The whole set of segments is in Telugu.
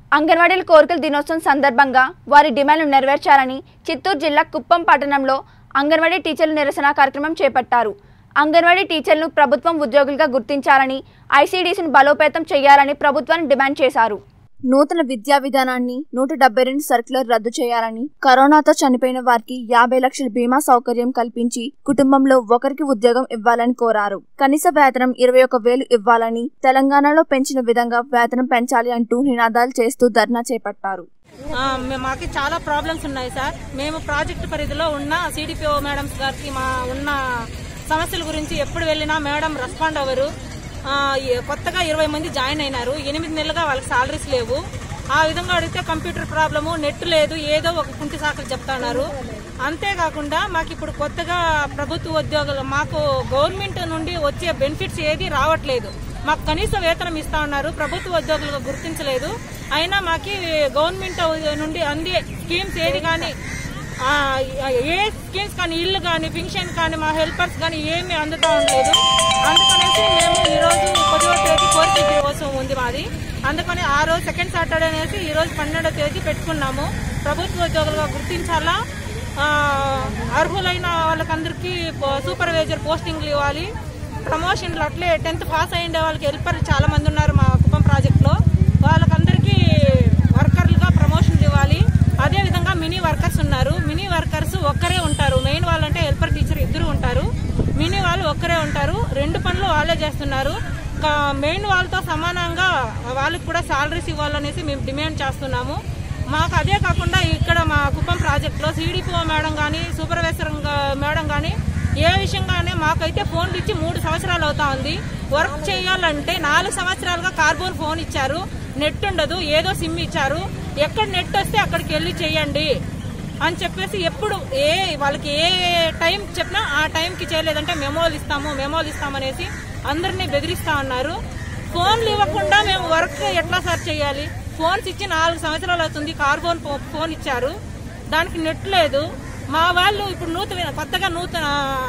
అంగన్వాడీల కోరికల దినోత్సవం సందర్భంగా వారి డిమాండ్లు నెరవేర్చాలని చిత్తూరు జిల్లా కుప్పం పట్టణంలో అంగన్వాడీ టీచర్ల నిరసన కార్యక్రమం చేపట్టారు అంగన్వాడీ టీచర్లను ప్రభుత్వం ఉద్యోగులుగా గుర్తించాలని ఐసీడీసీని బలోపేతం చేయాలని ప్రభుత్వాన్ని డిమాండ్ చేశారు నూతన విద్యా విధానాన్ని నూట డెబ్బై రెండు సర్కులర్ రద్దు చేయాలని కరోనాతో చనిపోయిన వారికి యాభై లక్షల బీమా సౌకర్యం కల్పించి కుటుంబంలో ఒకరికి ఉద్యోగం ఇవ్వాలని కోరారు కనీస వేతనం ఇరవై ఒక వేలు ఇవ్వాలని తెలంగాణలో పెంచిన విధంగా వేతనం పెంచాలి అంటూ నినాదాలు చేస్తూ ధర్నా చేపట్టారు ఆ, మే- మాకు చాలా ప్రాబ్లమ్స్ ఉన్నాయి సార్ మేము ప్రాజెక్ట్ పరిధిలో ఉన్న సిడిపిఓ మేడమ్స్ గారికి మా ఉన్న సమస్యల గురించి ఎప్పుడు వెళ్ళినా మేడం రెస్పాండ్ అవ్వరు ఆ, ఈ- కొత్తగా ఇరవై మంది జాయిన్ అయినారు ఎనిమిది నెలలుగా వాళ్ళకి సాలరీస్ లేవు ఆ విధంగా అడిగితే కంప్యూటర్ ప్రాబ్లము నెట్ లేదు ఏదో ఒక కుంటి సాకులు చెప్తున్నారు అంతేకాకుండా మాకు ఇప్పుడు కొత్తగా ప్రభుత్వ ఉద్యోగులు మాకు గవర్నమెంట్ నుండి వచ్చే బెనిఫిట్స్ ఏది రావట్లేదు మాకు కనీస వేతనం ఇస్తా ఉన్నారు ప్రభుత్వ ఉద్యోగులుగా గుర్తించలేదు అయినా మాకి గవర్నమెంట్ నుండి అందే స్కీమ్స్ ఏది కానీ ఆ, ఏ స్కీమ్స్ కానీ ఇల్లు కానీ పింఛన్ కానీ మా హెల్పర్స్ కానీ ఏమీ అందుతూ ఉండలేదు అందుకనేసి మేము ఈరోజు పదవ తేదీ కోరిక దినోత్సవం ఉంది మాది అందుకని ఆ రోజు సెకండ్ సాటర్డే అనేసి ఈ రోజు పన్నెండో తేదీ పెట్టుకున్నాము ప్రభుత్వ ఉద్యోగులుగా గుర్తించాలా ఆ, అర్హులైన వాళ్ళకందరికీ పో- సూపర్వైజర్ పోస్టింగ్లు ఇవ్వాలి ప్రమోషన్లు అట్లే టెన్త్ పాస్ అయ్యే వాళ్ళకి హెల్పర్లు చాలా మంది ఉన్నారు మా కుప్పం ప్రాజెక్ట్లో వాళ్ళకందరికీ వర్కర్లుగా ప్రమోషన్లు ఇవ్వాలి అదే విధంగా మినీ వర్కర్స్ ఉన్నారు మినీ వర్కర్స్ ఒక్కరే ఉంటారు మెయిన్ వాళ్ళంటే హెల్పర్ టీచర్ ఇద్దరు ఉంటారు మినీ వాళ్ళు ఒక్కరే ఉంటారు రెండు పనులు వాళ్ళే చేస్తున్నారు ఇంకా మెయిన్ వాళ్ళతో సమానంగా వాళ్ళకి కూడా సాలరీస్ ఇవ్వాలనేసి మేము డిమాండ్ చేస్తున్నాము మాకు అదే కాకుండా ఇక్కడ మా కుప్పం ప్రాజెక్ట్లో సిడిపిఓ మేడం కానీ సూపర్వైజర్ గా- మేడం కానీ ఏ విషయంగానే మాకైతే ఫోన్లు ఇచ్చి మూడు సంవత్సరాలు అవుతా ఉంది వర్క్ చేయాలంటే నాలుగు సంవత్సరాలుగా కార్బోన్ ఫోన్ ఇచ్చారు నెట్ ఉండదు ఏదో సిమ్ ఇచ్చారు ఎక్కడ నెట్ వస్తే అక్కడికి వెళ్ళి చేయండి అని చెప్పేసి ఎప్పుడు ఏ వాళ్ళకి ఏ టైం చెప్పినా ఆ టైంకి చేయలేదంటే మెమోలు ఇస్తాము మెమోలు ఇస్తామనేసి అందరినీ బెదిరిస్తా ఉన్నారు ఫోన్లు ఇవ్వకుండా మేము వర్క్ ఎట్లా సార్ చేయాలి ఫోన్స్ ఇచ్చి నాలుగు సంవత్సరాలు అవుతుంది కార్బోన్ ఫో- ఫోన్ ఇచ్చారు దానికి నెట్ లేదు మా వాళ్ళు ఇప్పుడు నూతన కొత్తగా నూతన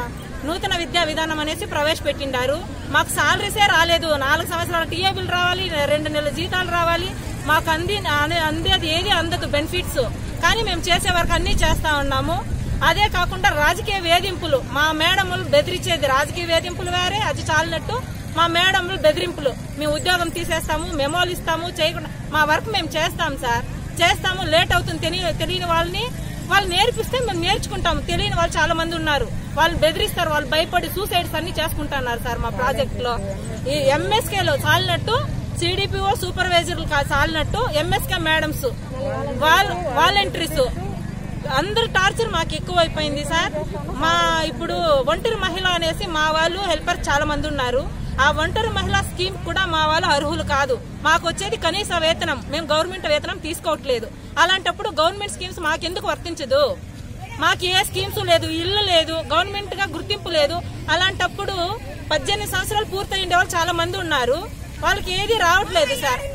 నూతన విద్యా విధానం అనేసి ప్రవేశపెట్టిండారు మాకు సాలరీసే రాలేదు నాలుగు సంవత్సరాల టీఏ బిల్ రావాలి రెండు నెలల జీతాలు రావాలి మాకు అంది అనే- అందేది ఏది అందదు బెనిఫిట్స్ కానీ మేము చేసే వరకు అన్ని చేస్తా ఉన్నాము అదే కాకుండా రాజకీయ వేధింపులు మా మేడములు బెదిరించేది రాజకీయ వేధింపులు వేరే అది చాలినట్టు మా మేడములు బెదిరింపులు మేము ఉద్యోగం తీసేస్తాము మెమోలు ఇస్తాము చేయకుండా మా వర్క్ మేము చేస్తాం సార్ చేస్తాము లేట్ అవుతుంది తెలియ తెలియని వాళ్ళని వాళ్ళు నేర్పిస్తే మేము నేర్చుకుంటాము తెలియని వాళ్ళు చాలా మంది ఉన్నారు వాళ్ళు బెదిరిస్తారు వాళ్ళు భయపడి సూసైడ్స్ అన్ని చేసుకుంటున్నారు సార్ మా ప్రాజెక్ట్ లో ఈ ఎంఎస్కే లో చాలినట్టు సిడిపిఓ సూపర్వైజర్లు కా- చాలినట్టు ఎంఎస్కే మేడమ్స్ వాళ్ళ వాలంటీర్స్ అందరు టార్చర్ మాకు ఎక్కువైపోయింది సార్ మా ఇప్పుడు ఒంటరి మహిళ అనేసి మా వాళ్ళు హెల్పర్ చాలా మంది ఉన్నారు ఆ ఒంటరి మహిళా స్కీమ్ కూడా మా వాళ్ళు అర్హులు కాదు మాకు వచ్చేది కనీస వేతనం మేము గవర్నమెంట్ వేతనం తీసుకోవట్లేదు అలాంటప్పుడు గవర్నమెంట్ స్కీమ్స్ మాకెందుకు వర్తించదు మాకు ఏ స్కీమ్స్ లేదు ఇల్లు లేదు గవర్నమెంట్ గా గుర్తింపు లేదు అలాంటప్పుడు పద్దెనిమిది సంవత్సరాలు పూర్తయిండే వాళ్ళు చాలా మంది ఉన్నారు వాళ్ళకి ఏది రావట్లేదు సార్